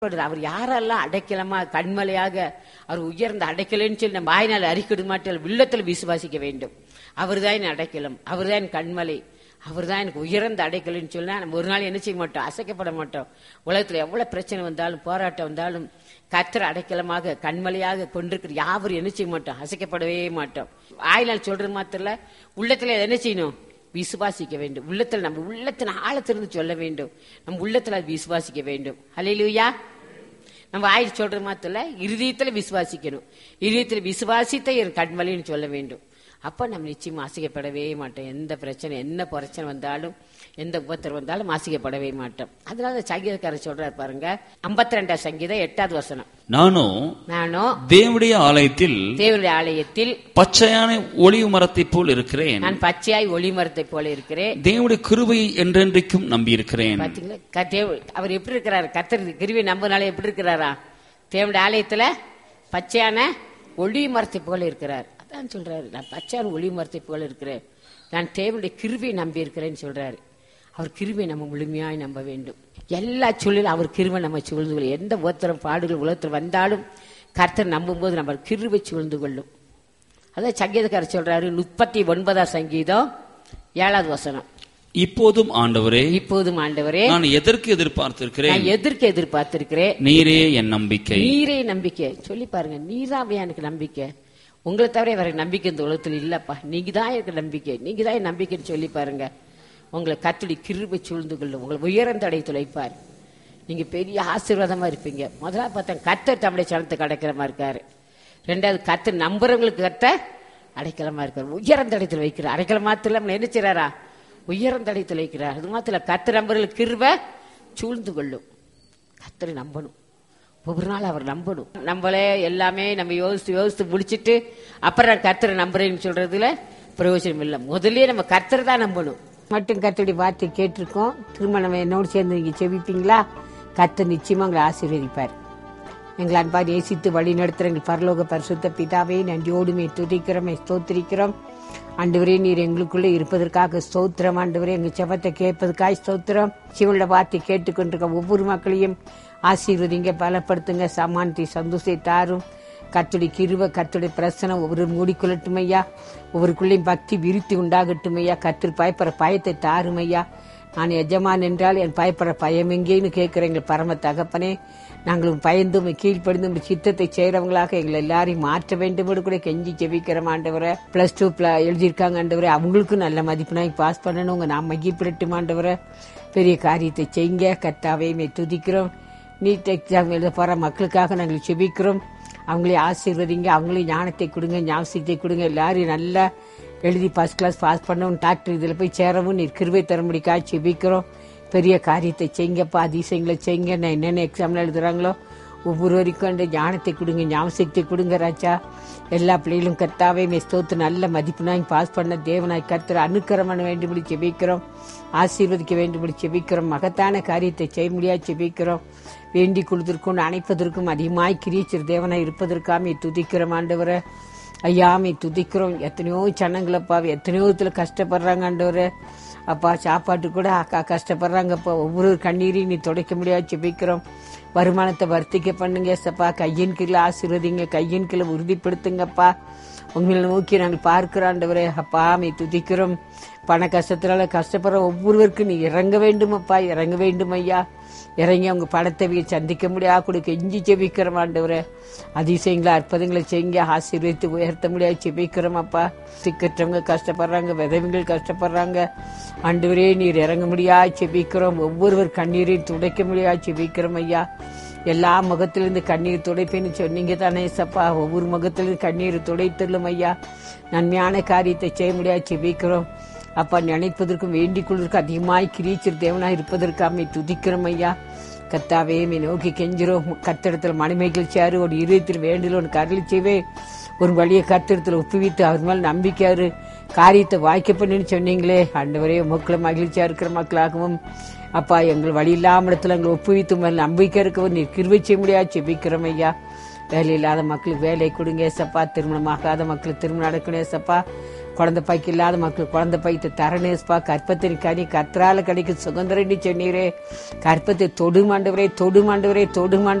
சொல்றாரு, அவர் யாரெல்லாம் அடைக்கலமா கண்மலையாக அவர் உயர்ந்த அடைக்கலன்னு சொல்லி நம்ம வாய்நாள் அறிக்கிட மாட்டோம் உள்ளத்துல விசுவாசிக்க வேண்டும் அவர்தான் என் அடைக்கலம் அவர்தான் என் கண்மலை அவர்தான் எனக்கு உயர்ந்த அடைக்கலன்னு சொன்னா நம்ம ஒரு நாள் என்ன செய்ய மாட்டோம் அசைக்கப்பட மாட்டோம் உலகத்துல எவ்வளவு பிரச்சனை வந்தாலும் போராட்டம் வந்தாலும் கத்திர அடைக்கலமாக கண்மலையாக கொண்டிருக்கிற யாவரும் என்ன செய்ய மாட்டோம் அசைக்கப்படவே மாட்டோம் வாய்நாள் சொல்றது மாத்திரம் இல்ல, உள்ளத்துல என்ன செய்யணும் விசுவாசிக்க வேண்டும் உள்ளத்துல நம்ம உள்ளத்தின் ஆழத்திலிருந்து சொல்ல வேண்டும் நம்ம உள்ளத்துல அது விசுவாசிக்க வேண்டும் ஹalleluya நம்ம ஆயிரம் சொல்றது மாத்திரம் இல்ல, இருதயத்துல விசுவாசிக்கணும் இருதயத்துல விசுவாசித்த என் கண்மலைன்னு சொல்ல வேண்டும் அப்ப நம்ம நிச்சயமா ஆசிக்கப்படவே மாட்டோம் எந்த பிரச்சனை என்ன பிரச்சனை வந்தாலும் எந்த உபத்திரம் வந்தாலும் ஆசிக்கப்படவே மாட்டோம் அதனால சங்கீதக்காரர் சொல்றாரு பாருங்க 52 ரெண்டாம் சங்கீதம் எட்டாவது வசனம் நானும் நானும் தேவனுடைய ஆலயத்தில் தேவனுடைய ஆலயத்தில் பச்சையான ஒளிவு மரத்தைப் போல் இருக்கிறேன் நான் பச்சையாய் ஒளிமரத்தை போல இருக்கிறேன் தேவனுடைய கிருபையை என்றென்றைக்கும் நம்பியிருக்கிறேன் பாத்தீங்களா க- தேவ- அவர் எப்படி இருக்கிறாரு கத்தர் கிருவி நம்பனால எப்படி இருக்கிறாரா தேவனுடைய ஆலயத்துல பச்சையான ஒளி மரத்தை போல இருக்கிறார் அதான் சொல்றாரு நான் பச்சையான ஒளி மரத்தை போல இருக்கிறேன் நான் தேவனுடைய கிருவியை நம்பி இருக்கிறேன்னு சொல்றாரு அவர் கிருவியை நம்ம முழுமையாய் நம்ப வேண்டும் எல்லா சொல்லிலும் அவர் கிருவை நம்ம சூழ்ந்து கொள்ளும் எந்த உத்தரம் பாடுகள் உலகத்தில் வந்தாலும் கர்த்தர் நம்பும்போது நம்ம கிருவை சூழ்ந்து கொள்ளும் அதான் சங்கீதக்காரர் சொல்றாரு முப்பத்தி ஒன்பதாம் சங்கீதம் ஏழாவது வசனம் இப்போதும் ஆண்டவரே இப்போதும் ஆண்டவரே நான் எதற்கு எதிர்பார்த்திருக்கிறேன் நான் எதற்கு எதிர்பார்த்திருக்கிறேன் நீரே என் நம்பிக்கை நீரே நம்பிக்கை சொல்லி பாருங்க நீராவே எனக்கு நம்பிக்கை உங்களை தவிர வேற நம்பிக்கை இந்த உலகத்துல இல்லப்பா நீங்க தான் எனக்கு நம்பிக்கை நீங்க தான் என் நம்பிக்கைன்னு சொல்லி பாருங்க உங்களை கத்துடி கிருபை சூழ்ந்து கொள்ளும் உங்களை உயர்ந்த அடை துளைப்பார் நீங்க பெரிய ஆசீர்வாதமா இருப்பீங்க முதல்ல பார்த்தா கத்தர் தம்முடைய சனத்துக்கு அடைக்கலமா இருக்காரு ரெண்டாவது கத்தர் நம்புறவங்களுக்கு கத்த அடைக்கலமா இருக்காரு உயர்ந்த இடத்துல வைக்கிறார் அடைக்கலம் மாத்திரம் நம்மளை என்ன செய்றாரா உயர்ந்த இடத்துல வைக்கிறார் அது மாத்திரம் கத்தர் நம்புறவங்களுக்கு கிருபை சூழ்ந்து கொள்ளும் கத்தரை நம்பணும் ஒவ்வொரு நாள் அவர் நம்பணும் நம்மளே எல்லாமே நம்ம யோசித்து யோசித்து முடிச்சிட்டு அப்புறம் நான் கர்த்தரை நம்புறேன்னு சொல்றதுல பிரயோஜனம் இல்லை முதல்லயே நம்ம கர்த்தரை தான் நம்பணும் மட்டும் கர்த்தருடைய வார்த்தை கேட்டிருக்கோம் திரும்ப நம்ம என்னோடு சேர்ந்து நீங்க செவிப்பீங்களா கர்த்தர் நிச்சயமா உங்களை ஆசீர்வதிப்பார் எங்களை அன்பார் நேசித்து வழி நடத்துகிற எங்கள் பரலோக பரிசுத்த பிதாவே நன்றியோடுமே துதிக்கிறோம் ஸ்தோத்திரிக்கிறோம் ஆண்டவரே நீர் எங்களுக்குள்ளே இருப்பதற்காக ஸ்தோத்திரம் ஆண்டவரே எங்கள் செபத்தை கேட்பதற்காக ஸ்தோத்திரம் சிவனோட வார்த்தை கேட்டுக்கொண்டிருக்க ஒவ்வொரு மக்களையும் ஆசீர்வதிங்க பலப்படுத்துங்க சமானத்தை சந்தோஷத்தை தாரும் கத்துடைய கிருவ கத்துடைய பிரசனம் ஒவ்வொரு மூடிக்கொள்ளட்டும் ஐயா ஒவ்வொருக்குள்ளேயும் பக்தி விருத்தி உண்டாகட்டும் ஐயா கத்திர பயப்படுற பயத்தை தாரும் ஐயா நான் எஜமான் என்றால் என் பயப்படுற பயம் எங்கேன்னு கேட்கிற எங்கள் பரம தகப்பனே நாங்களும் பயந்து உம்மை கீழ்ப்படிந்து உம்முடைய சித்தத்தை செய்யறவங்களாக எங்களை எல்லாரையும் மாற்ற வேண்டும் என்று கூட கெஞ்சி ஜெபிக்கிறோம் ஆண்டவரை பிளஸ் டூ எழுதியிருக்காங்க ஆண்டவரை அவங்களுக்கும் நல்ல மதிப்பெண்ணாய் பாஸ் பண்ணணும் உங்க நாம் மகிப்பிடட்டும் ஆண்டவரை பெரிய காரியத்தை செய்யுங்க கத்தாவே மே துதிக்கிறோம் நீட் எக்ஸாம் எழுத போற மக்களுக்காக நாங்கள் செபிக்கிறோம் அவங்களே ஆசீர்வதிங்க அவங்களே ஞானத்தை கொடுங்க ஞாபகத்தை கொடுங்க எல்லாரையும் நல்லா எழுதி ஃபர்ஸ்ட் கிளாஸ் பாஸ் பண்ணவும் டாக்டர் இதில் போய் சேரவும் நீர் கிருபை தரும்படிக்காக செபிக்கிறோம் பெரிய காரியத்தை செய்யுங்கப்பா அதிசயங்களை செய்யுங்க நான் என்னென்ன எக்ஸாம்ல எழுதுறாங்களோ ஒவ்வொருவருக்கும் அந்த ஞானத்தை கொடுங்க ஞாபகத்தை கொடுங்க ராஜா எல்லா பிள்ளைகளும் கர்த்தாவே மே ஸ்தோத்து நல்ல மதிப்புனாய் பாஸ் பண்ண தேவனாய் கர்த்தர் அனுக்கிரமண வேண்டும்படி செபிக்கிறோம் ஆசீர்வதிக்க வேண்டும்படி செபிக்கிறோம் மகத்தான காரியத்தை செய்ய முடியாது செபிக்கிறோம் வேண்டிக் கொள்வதற்கும் அணைப்பதற்கும் அதிகமாய் கிரீச்சர் தேவனாய் இருப்பதற்காமே துதிக்கிறோம் ஆண்டவரை ஐயாமை துதிக்கிறோம் எத்தனையோ சனங்களப்பா எத்தனையோ விதத்துல கஷ்டப்படுறாங்க ஆண்டவரே அப்பா சாப்பாட்டு கூட அக்கா கஷ்டப்படுறாங்கப்பா ஒவ்வொரு கண்ணீரையும் நீ துடைக்க முடியாது செபிக்கிறோம் வருமானத்தை வர்த்திக்க பண்ணுங்க சப்பா கையின் கீழே ஆசீர்வதிங்க கையின் கீழே உறுதிப்படுத்துங்கப்பா உங்களை நோக்கி நாங்கள் பார்க்கிறாண்டவரே அப்பா மை துதிக்கிறோம் பண கஷ்டத்தினால கஷ்டப்படுற ஒவ்வொருவருக்கும் நீ இறங்க வேண்டுமப்பா இறங்க வேண்டும் ஐயா இறங்கி அவங்க படத்தை சந்திக்க முடியா கொடுக்க எஞ்சி செபிக்கிறோம் ஆண்டவரே அதிசயங்களை அற்புதங்களை செய்யுங்க ஆசீர்வதித்து உயர்த்த முடியாது செபிக்கிறோம் அப்பா சிக்கற்றவங்க கஷ்டப்படுறாங்க விதவைகள் கஷ்டப்படுறாங்க ஆண்டவரே நீர் இறங்க முடியா செபிக்கிறோம் ஒவ்வொருவர் கண்ணீரையும் துடைக்க முடியா செபிக்கிறோம் ஐயா எல்லா முகத்திலிருந்து கண்ணீர் துடைப்பேன்னு சொன்னீங்க தானே சப்பா ஒவ்வொரு முகத்திலிருந்து கண்ணீர் துடைத்தள்ளும் ஐயா நன்மையான காரியத்தை செய்ய முடியாது செபிக்கிறோம் அப்பா நினைப்பதற்கும் வேண்டிக் கொள்வதற்கும் அதிகமாய் கிரீச்சர் தேவனாய் இருப்பதற்காக துதிக்கிறோம் ஐயா கத்தாவே மே நோக்கி கெஞ்சிரோம் கத்திடத்தில் மணிமைகள் சேரு ஒரு இருதயத்தில் வேண்டில் ஒரு கருளி செய்வே ஒரு வழியை கத்திரத்தில் ஒப்புவித்து அவர் மேல் நம்பிக்கையாரு காரியத்தை வாய்க்க பண்ணுன்னு சொன்னீங்களே ஆண்டவரே மக்களை மகிழ்ச்சியா இருக்கிற மக்களாகவும் அப்பா எங்கள் வழி இல்லாமடத்தில் எங்களை ஒப்புவித்து மேல் நம்பிக்கை இருக்கவும் நீர் கிருவை செய்ய முடியாது செபிக்கிறோம் ஐயா வேலை இல்லாத மக்களுக்கு வேலை கொடுங்க ஏசப்பா திருமணமாகாத மக்களுக்கு திருமணம் நடக்கணும் ஏசப்பா குழந்தை பாய்க்கு இல்லாத மக்கள் குழந்தை பாய்த்து தரணேஸ்பா கற்பத்தின் கனி கத்ரால கிடைக்கும் சுதந்திரண்டி சொன்னீரே கற்பத்தை தொடுமாண்டவரே தொடுமாண்டவரே தொடுமாண்டவரே